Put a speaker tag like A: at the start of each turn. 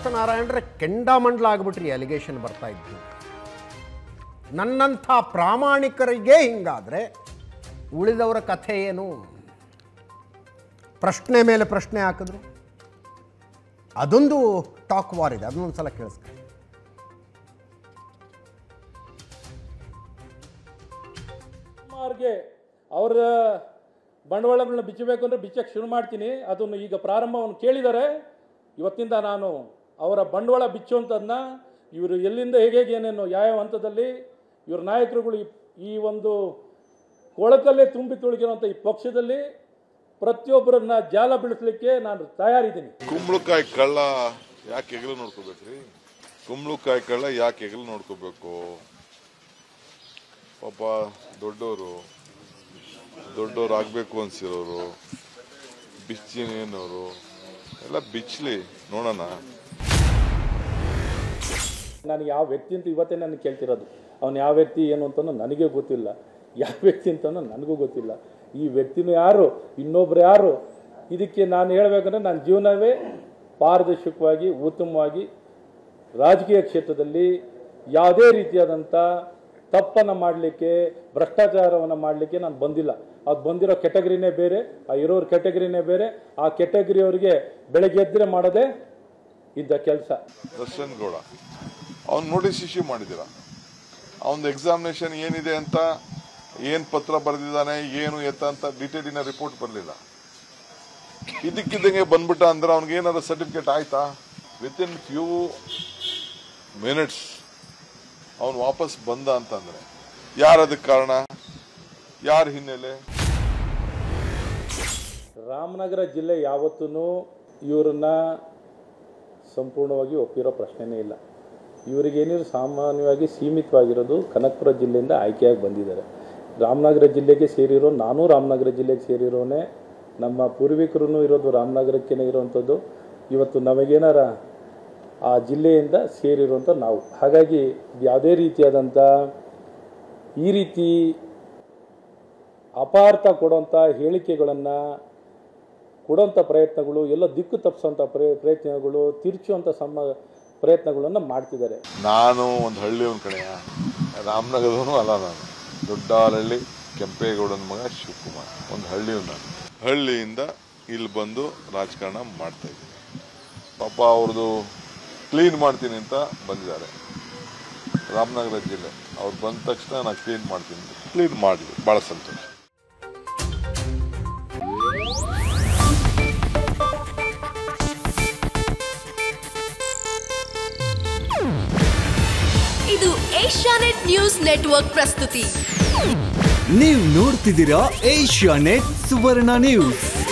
A: Srinivasa ನಾರಾಯಣರ ಕೆಂಡಾಮಂಡಲ ಆಗ್ಬಿಟ್ರಿ allegation ಬರ್ತಾ ಇದ್ದು ನನ್ನಂಥ ಪ್ರಾಮಾಣಿಕರಿಗೆ ಹಿಂಗಾದರೆ ಉಳಿದವರ ಕಥೆ ಏನು ಪ್ರಶ್ನೆ ಮೇಲೆ ಪ್ರಶ್ನೆ ಹಾಕಿದ್ರು ಅದೊಂದು ಟಾಕ್ ವಾರ್ ಇದೆ ಅದನ್ನೊಂದು ಸಲ ಕೇಳಿಸ್ಕೊಳ್ಳಿ
B: ಕುಮಾರ್ಗೆ ಅವರ ಬಂಡವಾಳಗಳನ್ನ ಬಿಚ್ಚಬೇಕು ಅಂದರೆ ಬಿಚ್ಚಕ್ಕೆ ಶುರು ಮಾಡ್ತೀನಿ ಅದನ್ನು ಈಗ ಪ್ರಾರಂಭವನ್ನು ಕೇಳಿದ್ದಾರೆ ಇವತ್ತಿಂದ ನಾನು ಅವರ ಬಂಡವಾಳ ಬಿಚ್ಚುವಂಥದ್ದನ್ನ ಇವರು ಎಲ್ಲಿಂದ ಹೇಗೆ ಹೇಗೆ ಏನೇನು ಯಾವ ಹಂತದಲ್ಲಿ ಇವ್ರ ನಾಯಕರುಗಳು ಈ- ಈ ಒಂದು ಕೊಳಕಲ್ಲೇ ತುಂಬಿ ತುಳುಕಿರುವಂಥ ಈ ಪಕ್ಷದಲ್ಲಿ ಪ್ರತಿಯೊಬ್ಬರನ್ನ ಜಾಲ ಬೀಳಿಸ್ಲಿಕ್ಕೆ ನಾನು ತಯಾರಿದ್ದೀನಿ
C: ಕುಂಬಳಕಾಯಿ ಕಳ್ಳ ಯಾಕೆ ಹೆಗಲು ನೋಡ್ಕೋಬೇಕ್ರಿ ಕುಂಬಳಕಾಯಿ ಕಳ್ಳ ಯಾಕೆ ಹೆಗಲು ನೋಡ್ಕೋಬೇಕು ಪಾಪ ದೊಡ್ಡವರು ದೊಡ್ಡವ್ರು ಆಗ್ಬೇಕು ಅನ್ಸಿರೋರು ಬಿಚ್ಚಿನೇನವರು ಎಲ್ಲ ಬಿಚ್ಚಲಿ ನೋಡೋಣ
B: ನಾನು ಯಾವ ವ್ಯಕ್ತಿ ಅಂತ ಇವತ್ತೇ ನನಗೆ ಕೇಳ್ತಿರೋದು ಅವನು ಯಾವ ವ್ಯಕ್ತಿ ಏನು ಅಂತನೂ ನನಗೆ ಗೊತ್ತಿಲ್ಲ ಯಾವ ವ್ಯಕ್ತಿ ಅಂತನೂ ನನಗೂ ಗೊತ್ತಿಲ್ಲ ಈ ವ್ಯಕ್ತಿನೂ ಯಾರು ಇನ್ನೊಬ್ರು ಯಾರು ಇದಕ್ಕೆ ನಾನು ಹೇಳ್ಬೇಕಂದ್ರೆ ನನ್ನ ಜೀವನವೇ ಪಾರದರ್ಶಕವಾಗಿ ಉತ್ತಮವಾಗಿ ರಾಜಕೀಯ ಕ್ಷೇತ್ರದಲ್ಲಿ ಯಾವುದೇ ರೀತಿಯಾದಂಥ ತಪ್ಪನ್ನು ಮಾಡಲಿಕ್ಕೆ ಭ್ರಷ್ಟಾಚಾರವನ್ನು ಮಾಡಲಿಕ್ಕೆ ನಾನು ಬಂದಿಲ್ಲ ಅದು ಬಂದಿರೋ ಕೆಟಗರಿನೇ ಬೇರೆ ಆ ಇರೋರ ಕೆಟಗರಿನೇ ಬೇರೆ ಆ ಕೆಟಗರಿಯವರಿಗೆ ಬೆಳಗ್ಗೆ ಎದ್ದರೆ ಮಾಡೋದೇ ಇದ್ದ ಕೆಲಸ
C: ದರ್ಶನ್ ಗೌಡ ಅವ್ನು ನೋಟಿಸ್ ಇಶ್ಯೂ ಮಾಡಿದ್ದೀರ ಅವನ ಎಕ್ಸಾಮಿನೇಷನ್ ಏನಿದೆ ಅಂತ ಏನ್ ಪತ್ರ ಬರೆದಿದ್ದಾನೆ ಏನು ಎತ್ತ ಅಂತ ಡೀಟೇಲಿನ ರಿಪೋರ್ಟ್ ಬರಲಿಲ್ಲ ಇದಕ್ಕಿದ್ದಂಗೆ ಬಂದ್ಬಿಟ್ಟ ಅಂದ್ರೆ ಅವ್ನಿಗೆ ಏನಾದ್ರು ಸರ್ಟಿಫಿಕೇಟ್ ಆಯ್ತಾ ವಿತ್ ಇನ್ ಫ್ಯೂ ಮಿನಿಟ್ಸ್ ಅವನು ವಾಪಸ್ ಬಂದ ಅಂತಂದ್ರೆ ಯಾರದಕ್ಕೆ ಕಾರಣ ಯಾರ ಹಿನ್ನೆಲೆ
B: ರಾಮನಗರ ಜಿಲ್ಲೆ ಯಾವತ್ತೂ ಇವರನ್ನ ಸಂಪೂರ್ಣವಾಗಿ ಒಪ್ಪಿರೋ ಪ್ರಶ್ನೆನೇ ಇಲ್ಲ ಇವರಿಗೇನಿದ್ರು ಸಾಮಾನ್ಯವಾಗಿ ಸೀಮಿತವಾಗಿರೋದು ಕನಕಪುರ ಜಿಲ್ಲೆಯಿಂದ ಆಯ್ಕೆಯಾಗಿ ಬಂದಿದ್ದಾರೆ ರಾಮನಗರ ಜಿಲ್ಲೆಗೆ ಸೇರಿರೋ ನಾನು ರಾಮನಗರ ಜಿಲ್ಲೆಗೆ ಸೇರಿರೋನೇ ನಮ್ಮ ಪೂರ್ವಿಕರು ಇರೋದು ರಾಮನಗರಕ್ಕೇ ಇರೋವಂಥದ್ದು ಇವತ್ತು ನಮಗೇನಾರ ಆ ಜಿಲ್ಲೆಯಿಂದ ಸೇರಿರುವಂಥ ನಾವು ಹಾಗಾಗಿ ಯಾವುದೇ ರೀತಿಯಾದಂಥ ಈ ರೀತಿ ಅಪಾರ್ಥ ಕೊಡುವಂಥ ಹೇಳಿಕೆಗಳನ್ನು ಕೊಡುವಂಥ ಪ್ರಯತ್ನಗಳು ಎಲ್ಲ ದಿಕ್ಕು ತಪ್ಪಿಸೋಂಥ ಪ್ರಯ ಪ್ರಯತ್ನಗಳು ತಿರುಚುವಂಥ ಸಮ ಪ್ರಯತ್ನಗಳನ್ನು ಮಾಡ್ತಿದ್ದಾರೆ
C: ನಾನು ಒಂದು ಹಳ್ಳಿಯವನ ಕಡೆಯ ರಾಮನಗರದವನು ಅಲ್ಲ ನಾನು ದೊಡ್ಡಹಳ್ಳಿ ಕೆಂಪೇಗೌಡನ ಮಗ ಶಿವಕುಮಾರ್ ಒಂದು ಹಳ್ಳಿಯವನ ನಾನು ಹಳ್ಳಿಯಿಂದ ಇಲ್ಲಿ ಬಂದು ರಾಜಕಾರಣ ಮಾಡ್ತಾ ಇದ್ದೀನಿ ಪಾಪ ಅವ್ರದ್ದು ಕ್ಲೀನ್ ಮಾಡ್ತೀನಿ ಅಂತ ಬಂದಿದ್ದಾರೆ ರಾಮನಗರ ಜಿಲ್ಲೆ ಅವ್ರು ಬಂದ ತಕ್ಷಣ ನಾನು ಕ್ಲೀನ್ ಮಾಡ್ತೀನಿ ಕ್ಲೀನ್ ಮಾಡಲಿ ಭಾಳ ಸಂತೋಷ
D: ಇದು ಏಷ್ಯಾನೆಟ್ ನ್ಯೂಸ್ ನೆಟ್ವರ್ಕ್ ಪ್ರಸ್ತುತಿ
E: ನೀವು ನೋಡ್ತಿದ್ದೀರಾ ಏಷ್ಯಾ ನೆಟ್ ಸುವರ್ಣ ನ್ಯೂಸ್